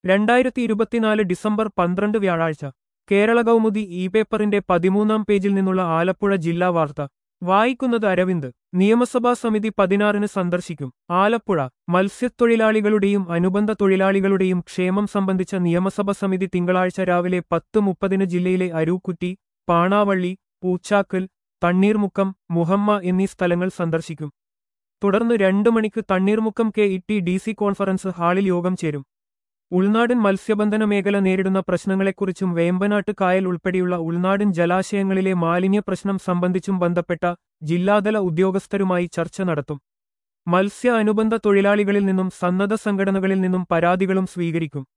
രണ്ടായിരത്തി ഇരുപത്തിനാല് ഡിസംബർ പന്ത്രണ്ട് വ്യാഴാഴ്ച കേരള കൗമുദി ഇ പേപ്പറിന്റെ പതിമൂന്നാം പേജിൽ നിന്നുള്ള ആലപ്പുഴ ജില്ലാ വാർത്ത വായിക്കുന്നത് അരവിന്ദ് നിയമസഭാ സമിതി പതിനാറിന് സന്ദർശിക്കും ആലപ്പുഴ മത്സ്യത്തൊഴിലാളികളുടെയും അനുബന്ധ തൊഴിലാളികളുടെയും ക്ഷേമം സംബന്ധിച്ച നിയമസഭ സമിതി തിങ്കളാഴ്ച രാവിലെ പത്ത് മുപ്പതിന് ജില്ലയിലെ അരൂക്കുറ്റി പാണാവള്ളി പൂച്ചാക്കൽ തണ്ണീർമുക്കം മുഹമ്മ എന്നീ സ്ഥലങ്ങൾ സന്ദർശിക്കും തുടർന്ന് രണ്ടു മണിക്ക് Thanneermukkom K E T D C conference ഹാളിൽ യോഗം ചേരും ഉൾനാടൻ മത്സ്യബന്ധന മേഖല നേരിടുന്ന പ്രശ്നങ്ങളെക്കുറിച്ചും വേമ്പനാട്ട് കായൽ ഉൾപ്പെടെയുള്ള ഉൾനാടൻ ജലാശയങ്ങളിലെ മാലിന്യ പ്രശ്നം സംബന്ധിച്ചും ബന്ധപ്പെട്ട ജില്ലാതല ഉദ്യോഗസ്ഥരുമായി ചർച്ച നടത്തും മത്സ്യ അനുബന്ധ തൊഴിലാളികളിൽ നിന്നും സന്നദ്ധ സംഘടനകളിൽ നിന്നും പരാതികളും സ്വീകരിക്കും